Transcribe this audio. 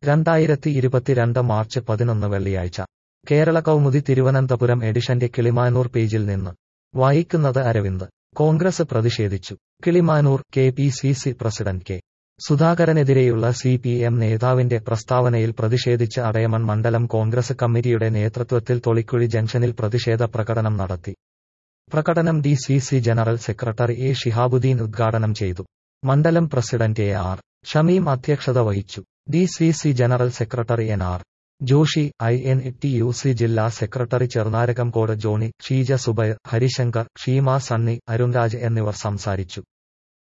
രണ്ടായിരത്തി ഇരുപത്തിരണ്ട് മാർച്ച് പതിനൊന്ന് വെള്ളിയാഴ്ച കേരള കൗമുദി തിരുവനന്തപുരം എഡിഷന്റെ കിളിമാനൂർ പേജിൽ നിന്ന് വായിക്കുന്നത് അരവിന്ദ് കോൺഗ്രസ് പ്രതിഷേധിച്ചു Kilimanoor K P C C president K സുധാകരനെതിരെയുള്ള സി പി എം നേതാവിന്റെ പ്രസ്താവനയിൽ പ്രതിഷേധിച്ച് അടയമൺ മണ്ഡലം കോൺഗ്രസ് കമ്മിറ്റിയുടെ നേതൃത്വത്തിൽ തൊളിക്കുഴി ജംഗ്ഷനിൽ പ്രതിഷേധ പ്രകടനം നടത്തി പ്രകടനം D C C general secretary A Shihabuddin ഉദ്ഘാടനം ചെയ്തു മണ്ഡലം പ്രസിഡന്റ് എ ആർ ഷമീം അധ്യക്ഷത വഹിച്ചു D C C general secretary N R Joshi I N T U C ജില്ലാ സെക്രട്ടറി ചെറുനാരകംകോട് ജോണി ഷീജ സുബൈർ ഹരിശങ്കർ ഷീമ സണ്ണി അരുൺരാജ് എന്നിവർ സംസാരിച്ചു